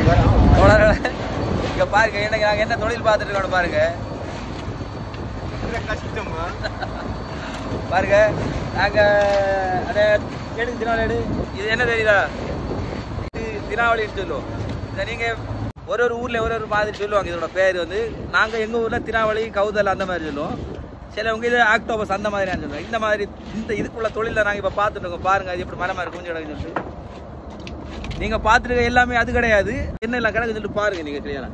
தோழர்களே, இங்க பாருங்க இன்னைக்கு நாங்க என்ன தொழில் பார்த்துட்டு இருக்கோம் பாருங்க பாருங்க நாங்க அத எடுக்கு தினாவளி எடு இது என்ன தெரியுதா இது தினாவளின்னு சொல்லுவோம் இதை நீங்க ஒரு ஒரு ஊர்ல ஒரு ஒரு மாதிரி சொல்லுவாங்க இதோட பேர் வந்து நாங்க எங்க ஊர்ல தினாவளி கௌதல் அந்த மாதிரி சொல்லுவோம் சிலவங்க இது ஆக்டோபஸ் அந்த மாதிரி சொல்லுவோம் இந்த மாதிரி இந்த இதுக்குள்ள தொழில நாங்க இப்ப பார்த்துட்டு இருக்கோம் பாருங்க அது எப்படி மரமா இருக்கும் கொஞ்சம் கிடக்குன்னு சொல்லிட்டு நீங்க பார்த்துருக்க எல்லாமே அது கிடையாது என்ன எல்லாம் கிடக்குன்னு சொல்லிட்டு பாருங்க நீங்க கிளியரா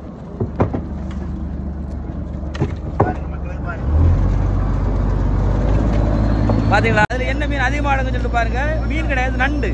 பாத்தீங்களா அதுல என்ன மீன் அதிகமா அடங்குன்னு சொல்லிட்டு பாருங்க மீன் கிடையாது நண்டு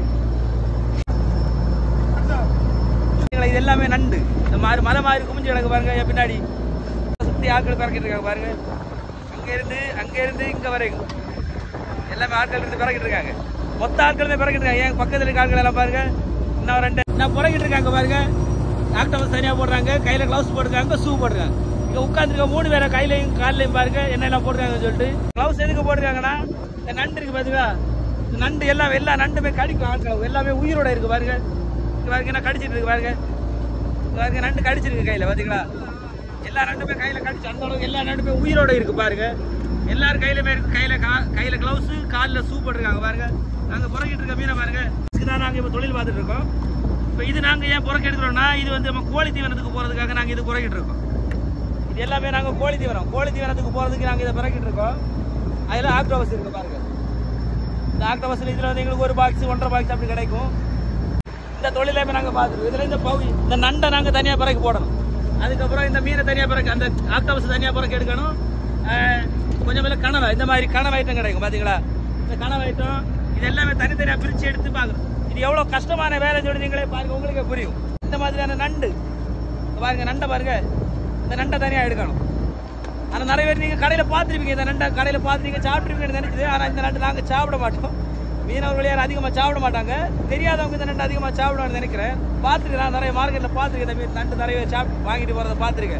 பாத்தீங்களா, இது எல்லாமே நண்டு இந்த மாதிரி மலை மாதிரி குமிஞ்சு கிடக்கு பாருங்க என் பின்னாடி சுத்தி ஆட்கள் பிறக்கிட்டு இருக்காங்க பாருங்க அங்க இருந்து அங்க இருந்து இங்க வரைக்கும் எல்லாமே ஆட்கள் இருந்து பிறக்கிட்டு இருக்காங்க மொத்த ஆட்களுமே பிறக்கிட்டு இருக்காங்க என் பக்கத்துல இருக்க ஆட்கள் எல்லாம் பாருங்க இன்னும் ரெண்டு நான் பிறக்கிட்டு இருக்காங்க பாருங்க ஆக்டோபஸ் தனியா போடுறாங்க கையில கிளவுஸ் போட்டுருக்காங்க ஷூ போட்டுருக்காங்க இங்க உட்காந்துருக்க மூணு பேரை கையிலையும் கால்லையும் பாருங்க என்ன எல்லாம் போட்டுருக்காங்கன்னு சொல்லிட்டு கிளவுஸ் எதுக்கு போட்டுருக்காங்கன்னா இந்த நண்டு இருக்கு பாத்தீங்களா இந்த நண்டு எல்லாம் எல்லா நண்டுமே கடிக்கும் ஆட்கள் எல்லாமே உயிரோட இருக்கு பாருங்க இங்க பாருங்க என்ன கடிச்சிட்டு இருக்கு பாருங்க இங்க பாருங்க நண்டு கடிச்சிருக்கு கையில பாத்தீங்களா எல்லா நண்டுமே கையில கடிச்சு அந்த அளவுக்கு எல்லா நண்டுமே உயிரோட இருக்கு பாருங்க எல்லாரும் கையிலுமே இருக்கு கையில கா- கையில கிளவுஸ் கால்ல ஷூ போட்டிருக்காங்க பாருங்க நாங்க புறக்கிட்டு இருக்க மீனை பாருங்க இதுதான் நாங்க இப்ப தொழில் பார்த்துட்டு இருக்கோம் இப்ப இது நாங்க ஏன் புறக்க எடுக்கிறோம்னா இது வந்து நம்ம கோழி தீவனத்துக்கு போறதுக்காக நாங்க இது புறக்கிட்டு இருக்கோம் இது எல்லாமே நாங்க கோழி தீவனம் கோழி தீவனத்துக்கு போறதுக்கு நாங்க இதை பிறக்கிட்டு இருக்கோம் அதுல ஆக்டோபஸ் இருக்கு பாருங்க இந்த ஆக்டோபஸ்ல இதுல வந்து எங்களுக்கு ஒரு பாக்ஸ் ஒன்றரை பாக்ஸ் அப்படி கிடைக்கும் இந்த தொழிலை இப்ப நாங்க பார்த்துருக்கோம் இதுல இந்த பகுதி இந்த நண்டை நாங்க தனியா பிறகு போடணும் அதுக்கப்புறம் இந்த மீனை தனியா பிறகு அந்த ஆக்டோபஸ் தனியா பிறகு எடுக்கணும் ஆஹ் கொஞ்சம் மேல கனவை இந்த மாதிரி கனவு ஐட்டம் கிடைக்கும் பாத்தீங்களா இந்த கனவு ஐட்டம் இது எல்லாமே தனித்தனியா பிரிச்சு எடுத்து பார்க்கணும் இது எவ்வளவு கஷ்டமான வேலை சொல்லி நீங்களே பாருங்க உங்களுக்கே புரியும் இந்த மாதிரியான நண்டு இங்க பாருங்க நண்டை பாருங்க இந்த நண்டை தனியா எடுக்கணும் ஆனா நிறைய பேர் நீங்க கடையில பார்த்திருப்பீங்க இந்த நண்டை கடையில பார்த்து நீங்க சாப்பிட்டுருப்பீங்கன்னு நினைச்சது ஆனா இந்த நண்டு நாங்க சாப்பிட மாட்டோம் மீனவர்கள் யாரும் அதிகமா சாப்பிட மாட்டாங்க தெரியாதவங்க இந்த நண்டு அதிகமா சாப்பிடுவான்னு நினைக்கிறேன் பார்த்துருக்கேன் நான் நிறைய மார்க்கெட்ல பார்த்துருக்கேன் இந்த மீன் நண்டு நிறைய சாப்பிட்டு வாங்கிட்டு போறதை பார்த்துருக்கேன்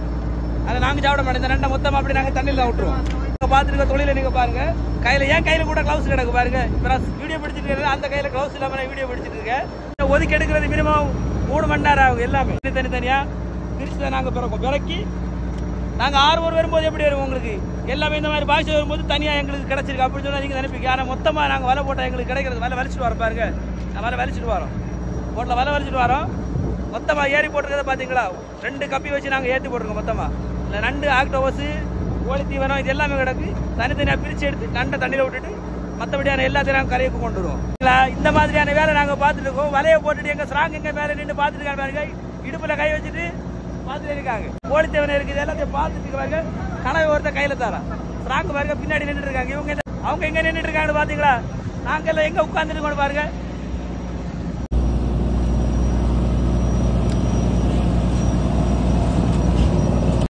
அதை நாங்க சாப்பிட மாட்டோம் இந்த நண்டை மொத்தமா அப்படி நாங்க தண்ணியில் தான் விட்டுருவோம் நீங்க பார்த்துருக்க தொழிலை நீங்க பாருங்க கையில ஏன் கையில கூட கிளவுஸ் கிடக்கு பாருங்க இப்ப நான் வீடியோ பிடிச்சிட்டு இருக்கேன் அந்த கையில கிளவுஸ் இல்லாம நான் வீடியோ பிடிச்சிட்டு இருக்கேன் இந்த ஒதுக்கி எடுக்கிறது மினிமம் மூணு மணி நேரம் ஆகும் எல்லாமே தனி தனியா பிரிச்சு தான் நாங்க பிறக்கும் பிறக்கி நாங்க ஆறு பேர் வரும்போது எப்படி வரும் உங்களுக்கு எல்லாமே இந்த மாதிரி பாய்ச்சி வரும்போது தனியா எங்களுக்கு கிடைச்சிருக்கு அப்படின்னு சொன்னா நீங்க நினைப்பீங்க ஆனா மொத்தமா நாங்க வலை போட்டா எங்களுக்கு கிடைக்கிறது வலை வலிச்சிட்டு வரோம் பாருங்க நான் வலை வலிச்சிட்டு வரோம் போட்ல வலை வலிச்சிட்டு வரோம் மொத்தமா ஏறி போட்டிருக்கத பாத்தீங்களா ரெண்டு கப்பி வச்சு நாங்க ஏத்தி போட்டிருக்கோம் மொத்தமா இல்ல நண்டு ஆக்டோபஸ் கோழி தீவனம் இது எல்லாமே கிடக்கு தனித்தனியா பிரிச்சு எடுத்து நண்டை தண்ணியில விட்டுட்டு மற்றபடியான எல்லாத்தையும் நாங்கள் கரையுக்கு கொண்டு வருவோம் இல்ல, இந்த மாதிரியான வேலை நாங்க பார்த்துட்டு இருக்கோம் வலையை போட்டுட்டு எங்க ஸ்ராங் எங்க மேல நின்று பார்த்துட்டு இருக்காங்க பாருங்க இடுப்புல கை வச்சுட்டு பார்த்துட்டு இருக்காங்க கோழி தேவனை இருக்குது எல்லாத்தையும் பார்த்துட்டு இருக்காங்க கனவை ஒருத்த கையில தரேன் ஸ்ராங் பாருங்க பின்னாடி நின்றுட்டு இருக்காங்க இவங்க இந்த- அவங்க எங்க நின்றுட்டு இருக்காங்கன்னு பாத்தீங்களா நாங்க எல்லாம் எங்க உட்கார்ந்துட்டு இருக்கோம் பாருங்க